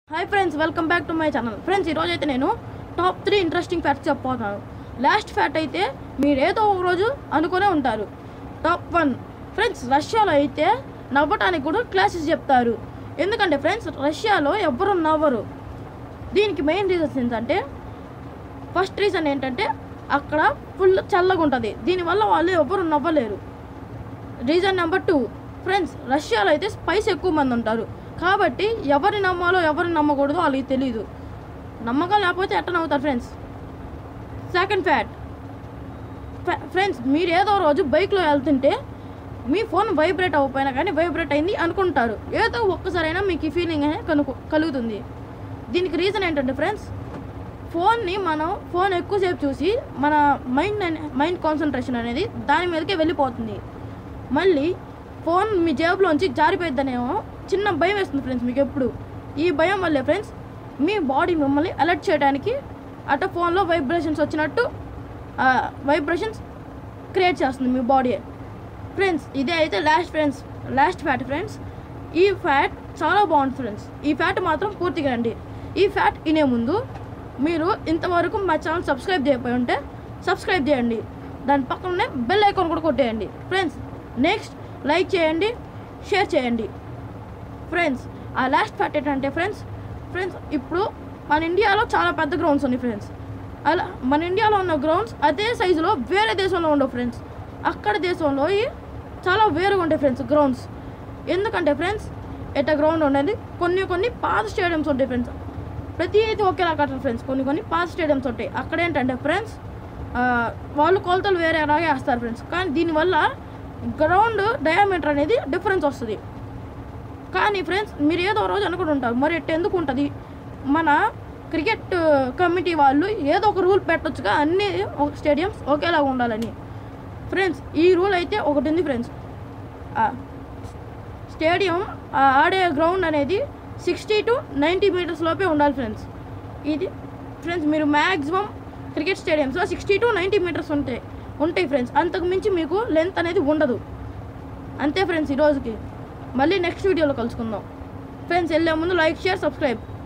hi friends welcome back to my channel friends ఈరోజు అయితే నేను టాప్ త్రీ ఇంట్రెస్టింగ్ ఫ్యాక్ట్స్ చెప్పబోతున్నాను లాస్ట్ ఫ్యాక్ట్ అయితే మీరు ఏదో ఒక రోజు అనుకునే ఉంటారు టాప్ వన్ ఫ్రెండ్స్ రష్యాలో అయితే నవ్వటానికి కూడా క్లాసెస్ చెప్తారు ఎందుకంటే ఫ్రెండ్స్ రష్యాలో ఎవ్వరు నవ్వరు దీనికి మెయిన్ రీజన్స్ ఏంటంటే ఫస్ట్ రీజన్ ఏంటంటే అక్కడ ఫుల్ చల్లగా ఉంటుంది దీనివల్ల వాళ్ళు ఎవ్వరు నవ్వలేరు రీజన్ నెంబర్ టూ ఫ్రెండ్స్ రష్యాలో అయితే స్పైస్ ఎక్కువ మంది ఉంటారు కాబట్టి ఎవరిని నమ్మాలో ఎవరిని నమ్మకూడదో వాళ్ళకి తెలియదు నమ్మకం లేకపోతే ఎట్ట నవ్వుతారు ఫ్రెండ్స్ సెకండ్ ఫ్యాట్ ఫ్రెండ్స్ మీరు ఏదో రోజు బైక్లో వెళ్తుంటే మీ ఫోన్ వైబ్రేట్ అవ్వకపోయినా కానీ వైబ్రేట్ అయింది అనుకుంటారు ఏదో ఒక్కసారైనా మీకు ఈ ఫీలింగ్ అనేది కనుకు కలుగుతుంది దీనికి రీజన్ ఏంటంటే ఫ్రెండ్స్ ఫోన్ని మనం ఫోన్ ఎక్కువసేపు చూసి మన మైండ్ అనే- మైండ్ కాన్సన్ట్రేషన్ అనేది దాని మీదకే వెళ్ళిపోతుంది మళ్ళీ ఫోన్ మీ జేబులోంచి జారిపోయిద్దనేమో చిన్న భయం వేస్తుంది ఫ్రెండ్స్ మీకు ఎప్పుడు ఈ భయం వల్లే ఫ్రెండ్స్ మీ బాడీ మిమ్మల్ని అలర్ట్ చేయడానికి అట ఫోన్లో వైబ్రేషన్స్ వచ్చినట్టు వైబ్రేషన్స్ క్రియేట్ చేస్తుంది మీ బాడీ ఫ్రెండ్స్ ఇదే అయితే last friends last fat friends ఈ ఫ్యాట్ చాలా బాగుంది ఫ్రెండ్స్ ఈ ఫ్యాట్ మాత్రం పూర్తిగా రండి ఈ ఫ్యాట్ వినే ముందు మీరు ఇంతవరకు మా ఛానల్ సబ్స్క్రైబ్ చేయకపోయి ఉంటే సబ్స్క్రైబ్ చేయండి దాని పక్కనే బెల్ ఐకాన్ కూడా కొట్టేయండి ఫ్రెండ్స్ నెక్స్ట్ లైక్ చేయండి షేర్ చేయండి ఫ్రెండ్స్ ఆ లాస్ట్ ఫ్యాక్ట్ ఏంటంటే ఫ్రెండ్స్ ఫ్రెండ్స్ ఇప్పుడు మన ఇండియాలో చాలా పెద్ద గ్రౌండ్స్ ఉన్నాయి ఫ్రెండ్స్ అలా మన ఇండియాలో ఉన్న గ్రౌండ్స్ అదే సైజులో వేరే దేశంలో ఉండవు ఫ్రెండ్స్ అక్కడ దేశంలో ఈ చాలా వేరుగా ఉంటాయి ఫ్రెండ్స్ గ్రౌండ్స్ ఎందుకంటే ఫ్రెండ్స్ ఎట్ట గ్రౌండ్ ఉండేది కొన్ని కొన్ని పాత స్టేడియంస్ ఉంటాయి ఫ్రెండ్స్ ప్రతి అయితే ఒకేలా కట్టారు ఫ్రెండ్స్ కొన్ని కొన్ని పాత స్టేడియంస్ ఉంటాయి అక్కడ ఏంటంటే ఫ్రెండ్స్ వాళ్ళు కొలతలు వేరే అలాగే వేస్తారు ఫ్రెండ్స్ కానీ దీనివల్ల గ్రౌండ్ డయామీటర్ అనేది డిఫరెన్స్ వస్తుంది కానీ ఫ్రెండ్స్ మీరు ఏదో రోజు అనుకుని ఉంటారు మరి ఎట్ట ఎందుకు ఉంటుంది మన క్రికెట్ కమిటీ వాళ్ళు ఏదో ఒక రూల్ పెట్టొచ్చుగా అన్ని స్టేడియంస్ ఒకేలాగా ఉండాలని ఫ్రెండ్స్ ఈ రూల్ అయితే ఒకటి ఉంది ఫ్రెండ్స్ స్టేడియం ఆ ఆడే గ్రౌండ్ అనేది సిక్స్టీ టు నైంటీ మీటర్స్ లోపే ఉండాలి ఫ్రెండ్స్ ఇది ఫ్రెండ్స్ మీరు మ్యాక్సిమం క్రికెట్ స్టేడియంస్లో సిక్స్టీ టు నైంటీ మీటర్స్ ఉంటాయి ఉంటాయి ఫ్రెండ్స్ అంతకు మించి మీకు లెంత్ అనేది ఉండదు అంతే ఫ్రెండ్స్ ఈ రోజుకి మళ్ళీ నెక్స్ట్ వీడియోలో కలుసుకుందాం ఫ్రెండ్స్ వెళ్ళే ముందు లైక్ షేర్ సబ్స్క్రైబ్